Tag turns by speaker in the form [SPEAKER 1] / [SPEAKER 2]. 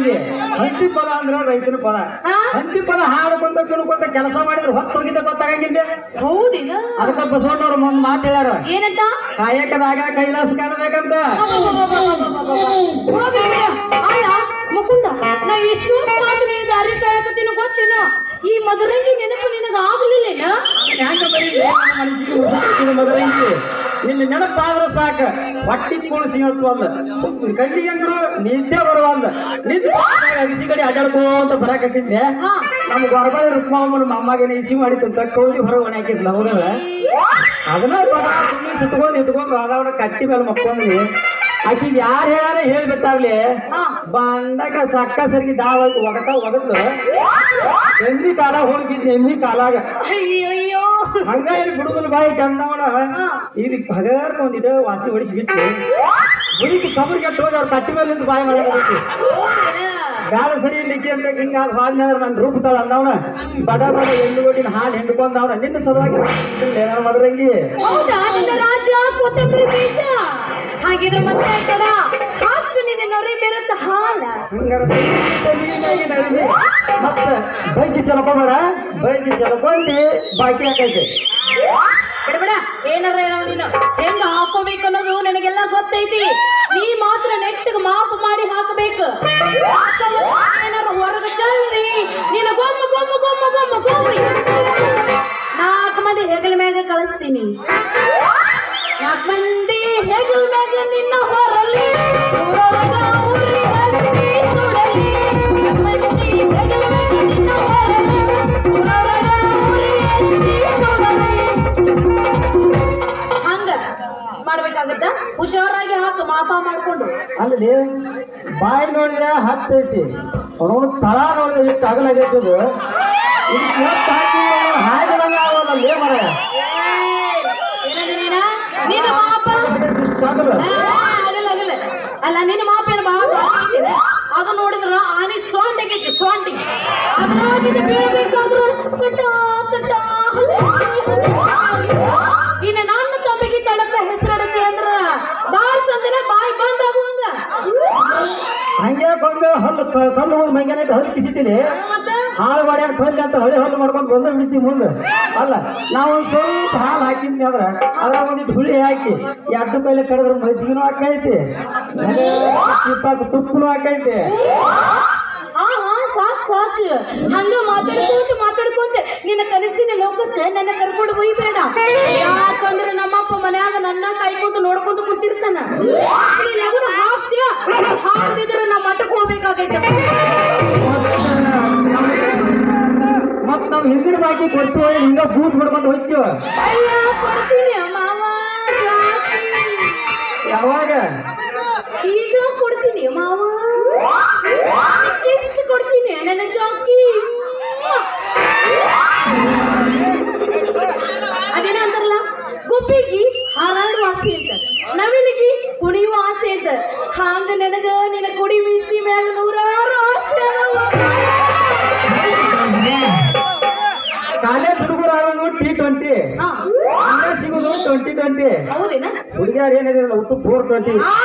[SPEAKER 1] ಇಲ್ಲಿ ಹಂತಿ ಪದ ಅಂದ್ರ ರೈತನ ಪದ
[SPEAKER 2] ಹಾ?
[SPEAKER 1] ಹಂತಿ ಪದ ಹಾಡ್ಕೊಂತ ಕುಣ್ಕೊಂತ ಕೆಲಸ ಮಾಡಿದ್ರೆ ಹೊತ್ತು ಹೋಗಿದ್ದ ಗೊತ್ತಾಗಂಗಿಲ್ಲ
[SPEAKER 2] ಹೌದೇನ
[SPEAKER 1] ಅದಕ್ಕ ಬಸವಣ್ಣವ್ರು ಒಂದ್ ಮಾತು ಹೇಳ್ಯಾರ
[SPEAKER 2] ಏನಂತ
[SPEAKER 1] ಕಾಯಕದಾಗ ಕೈಲಾಸ ಕಾಣಬೇಕಂತ
[SPEAKER 2] ಅಲ್ಲ ಮುಕುಂದ ನಾ ಎಷ್ಟೊಂದು ಮಾತು ನಿನ್ನ ದಾರಿ ಕಾಯಕತ್ತೀನಿ ಗೊತ್ತೇನ ಈ ಮಧುರಂಗಿ ನೆನಪು ನಿನಗ ಆಗ್ಲಿಲ್ಲೇನ
[SPEAKER 1] ಹ್ಯಾಂಗ ಬರೀಲಿ ನನ್ನ ಮನಸ್ಸಿಗೆ ಉಸಿರು ಮೊದಲೈತಿ ನಿನ್ನ ನೆನಪಾದ್ರೆ ಸಾಕ ಹೊಟ್ಟಿ ಕುಣಿಸಿ ಹೇಳ್ತು ಅಂದ ಕಣ್ಣಿಗೆ ಅಂದ್ರು ನಿದ್ದೆ ಬರುವಂದ ನಿದ್ದೆ ಅಗಸಿ ಕಡೆ ಅಡ್ಡಾಡ್ಕೊಂತ ಬರಾಕತ್ತಿದ್ದೆ
[SPEAKER 2] ಹಾ
[SPEAKER 1] ನಮ್ಮ ಗೊರಬಾಯಿ ರುಕ್ಮಮ್ಮನ ಅಮ್ಮಗೆ ಇಸಿ ಮಾಡಿತ್ತಂತ ಕೌದಿ ಹೊರಗೆ ಒಣ ಹಾಕಿದ್ಲ ಅವನಲ್ಲ ಅದನ್ನ ಇವಾಗ ಸುಮ್ಮನೆ ಸುಟ್ಕೊಂಡು ಇಟ್ಕೊಂಡು ಅದವನ್ನ ಕಟ್ಟಿ ಮೇಲೆ ಮಕ್ಕೊಂಡ್ರಿ ಆಕಿಗೆ ಯಾರು ಹೇಳಾರ ಹೇಳ್ಬಿಟ್ಟಾಗ್ಲಿ
[SPEAKER 2] ಹಾ
[SPEAKER 1] ಬಂದಾಗ ಸಕ್ಕ ಸರಿಗೆ ದಾವ ಒಗಟ ಒಗದ್ಲು ಎಮ್ಮಿ ಕಾಲ ಹೋಗಿದ್ದೆ ಎಮ್ಮಿ ಕಾಲಾಗ
[SPEAKER 2] ಅಯ್ಯೋ ಅಯ್ಯೋ
[SPEAKER 1] ಹಂಗ ಏನು ಬಿಡುಗಲ್ ಬಾಯಿ ಚಂದವನ
[SPEAKER 2] ಹಾ.
[SPEAKER 1] ಇದಕ್ಕೆ ಹಗರ್ಕ ಒಂದಿಟ್ಟು ವಾಸಿ ಹೊಡಿಸಿ ಬಿಟ್ಟು ಬುಡಿకి ಕಬರ್ಗೆ ಹೋಗಿ ಅವ್ರ ಕಟ್ಟಿ ಮೇಲೆ ನಿಂತು ಬಾಯಿ ಮಾಡಬೇಕು ಗಾಳ ಸರಿ ಇಲ್ಲಿಕ್ಕೆ ಅಂತ ಹಿಂಗ ಅದು ಹಾಡ್ನಾದ್ರ ನಾನು ರೂಪತಾಳ ಅಂದವನ ಬಡ ಬಡ ಎಣ್ಣು ಕೊಟ್ಟಿನ ಹಾಲು ಹಿಂಡ್ಕೊಂಡವನ ನಿನ್ನ ಸಲುವಾಗಿ ಏನಾರ ಮದ್ರಂಗಿ
[SPEAKER 2] ಹೌದಾ ನಿನ್ನ ರಾಜ ಕೊತ್ತಂಬರಿ ಬೀಜ ಹಾಗಿದ್ರೆ ಮತ್ತೆ ಕಡ ಹಾಕು ನಿನ್ನ ನೊರೆ ಬೆರತ ಹಾಳ
[SPEAKER 1] ಹಂಗಾರ ನೀನಾಗಿ ನಡೀಲಿ. ಮತ್ತ ಬೈಕಿ ಚಲಪ ಬೇಡ ಬೈಕಿ ಚಲಪಂಡಿ ಬಾಕಿ ಹಾಕೈತೆ
[SPEAKER 2] ಬಿಡ ಬಿಡ ಏನಾರ ಹೇಳವ ನೀನು ಹೆಂಗ ಹಾಕೋಬೇಕು ಅನ್ನೋದು ನನಗೆಲ್ಲ ಗೊತ್ತೈತಿ ನೀ ಮಾತ್ರ ನೆಟ್ಟಿಗೆ ಮಾಪ್ ಮಾಡಿ ಹಾಕಬೇಕು ಏನಾರ ಹೊರಗೆ ಚಲ್ರಿ ನೀನು ಗೊಮ್ಮ ಗೊಮ್ಮ ಗೊಮ್ಮ ಗೊಮ್ಮ ಗೊಮ್ಮಿ ನಾಲ್ಕು ಮಂದಿ ಹೆಗಲ ಮ್ಯಾಗ ಕಳಿಸ್ತೀನಿ ನಾಲ್ಕು ಮಂದಿ ಹೆಗಲ ಮ್ಯಾಗ ನಿನ್ನ ಹೊರಲಿ ಊರೊಳಗ ಉರಿ ಹತ್ತಿ ಸುಡಲಿ. ನಾಲ್ಕ್ ಮಂದಿ ಹೆಗಲ ಮ್ಯಾಗ ನಿನ್ನ ಹೊರಲಿ ಊರೊಳಗ ಉರಿ ಹತ್ತಿ ಸುಡಲಿ. ಹಂಗ ಮಾಡ್ಬೇಕಾಗತ್ತ ಹುಷಾರಾಗಿ ಹಾಕು ಮಾಪ ಮಾಡ್ಕೊಂಡು
[SPEAKER 1] ಅಲ್ಲಿ ಬಾಯಿ ನೋಡಿದ್ರೆ ಹತ್ತೈತಿ ಅವನು ತಳ ನೋಡಿದ್ರೆ ಎಷ್ಟು ಅಗಲಾಗೈತಿ ಅದು ಇದಕ್ಕೆ ಇವತ್ತು ಹಾಕಿ ಹಾಕಿದಂಗ ಆಗೋದಲ್ಲ ಮರ
[SPEAKER 2] ಏನಂದೆ ನೀನ? ನಿನ್ನ ಮಾಪ
[SPEAKER 1] ಸಾಕಲ್ಲ
[SPEAKER 2] ಆ, ಆಗಲ್ಲ ಆಗಲ್ಲ ಅಲ್ಲ ನಿನ್ನ ಮಾಪ ಏನು ಬಹಳ ಬಾಕಿದೆ ಅದು ನೋಡಿದ್ರ ಆನಿ ಸೊಂಡಿಗೆ ಸೊಂಡಿ ಅದ್ರಾಗಿನ ಬೀಳ್ಬೇಕಾದ್ರ ಕಟ ಕಟ ಇನ್ನು ನನ್ನ ತಮ್ಮಿಗೆ ತಡಕ ಹೆಸರಡತಿ ಅಂದ್ರ ಬಾಳ್ ಚಂದನ ಬಾಯಿ ಬಂದ್ ಆಗುವಂಗ
[SPEAKER 1] ಹಂಗೆ ಕೊಂಡು ಹಲ್ಲು ಕ- ಕಲ್ಲು ಹೋಗಿ ಮಂಗ್ಯಾನ ಹಲ್ಲು ಕಿಸಿತೀನಿ
[SPEAKER 2] ಮತ್ತ
[SPEAKER 1] ಹಾಳು ಮಾಡ್ಯಾರ ಕಲ್ಲು ಅಂತ ಹಳೆ ಹಲ್ಲು ಮಾಡ್ಕೊಂಡು ಬಂದ ಬಿಡ್ತೀವಿ ಮುಂದೆ ಅಲ್ಲ ನಾವು ಒಂದ್ ಸ್ವಲ್ಪ ಹಾಲು ಹಾಕಿದ್ನಿ ಅದ್ರ ಅದ್ರ ಒಂದಿಟ್ಟು ಹುಳಿ ಹಾಕಿ ಎರಡು ಕೈಲಿ ಕಡಿದ್ರೆ ಮಜ್ಜಿಗೆನೂ ಹಾಕೈತಿ ಇಪ್ಪತ್ತು ತುಪ್ಪನೂ ಹಾಕೈತಿ
[SPEAKER 2] ಹಾ ಹಾ ಸಾಕ್ ಸಾಕ್ ಹಂಗ ಮಾತಾಡ್ಕೊಂತ ಮಾತಾಡ್ಕೊಂತ ನಿನ್ನ ಕನಸಿನ ಲೋಕಕ್ಕೆ ನನ್ನ ಕರ್ಕೊಂಡು ಒಯ್ಬೇಡ ಯಾಕಂದ್ರೆ ನಮ್ಮಪ್ಪ ಮನ್ಯಾಗ ನನ್ನ ಕಾಯ್ಕೊಂತ ನೋಡ್ಕೊಂತ ಕೂತಿರ್ತಾನ ನೀನ್ ಯಾವಾಗ ಹಾಕ್ತೀಯ ಹಾಕ್ತಿದ್ರೆ ನಾ ಮಠಕ್ಕೆ ಹೋಗ್ಬೇಕಾಗೈತೆ
[SPEAKER 1] ಮತ್ ನಾವ್ ಹಿಂದಿನ ಬಾಕಿ ಕೊಡ್ತೀವಿ ಹಿಂಗ ಬೂತ್ ಮಾಡ್ಕೊಂಡು ಹೋಗ್ತೀವ
[SPEAKER 2] ಅಯ್ಯ ಕೊಡ್ತೀನಿ ಮಾವ ಜಾಸ್ತಿ.
[SPEAKER 1] ಯಾವಾಗ
[SPEAKER 2] ಈಗ ಕೊಡ್ತೀನಿ ಮಾವ ಎಷ್ಟು ಕೊಡ್ತೀನಿ ನನ್ನ ಜಾಕಿ ಅದೇನ ಅಂತಾರಲ್ಲ ಗುಬ್ಬಿಗಿ ಹಾರಾಡುವ ಆಸೆ ಅಂತ ನವಿಲಿಗಿ ಕುಣಿಯುವ ಆಸೆ ಅಂತ ಹಾಂಗ ನನಗ ನಿನ್ನ ಕುಡಿ ಮೀಸಿ ಮ್ಯಾಲ ನೂರಾರು ಆಸೆ ಅದಾವ.
[SPEAKER 1] ಕಾಲೇಜ್ ಹುಡುಗರು ಆಗೋದು ಟಿ ಟ್ವೆಂಟಿ
[SPEAKER 2] ಹಾ,
[SPEAKER 1] ಹಂಗ ಸಿಗೋದು ಟ್ವೆಂಟಿ ಟ್ವೆಂಟಿ
[SPEAKER 2] ಹೌದೇನ
[SPEAKER 1] ಹುಡುಗಿಯರ್ ಏನಿದಿರಲ್ಲ ಒಟ್ಟು ಫೋರ್ ಟ್ವೆಂಟಿ
[SPEAKER 2] ಆ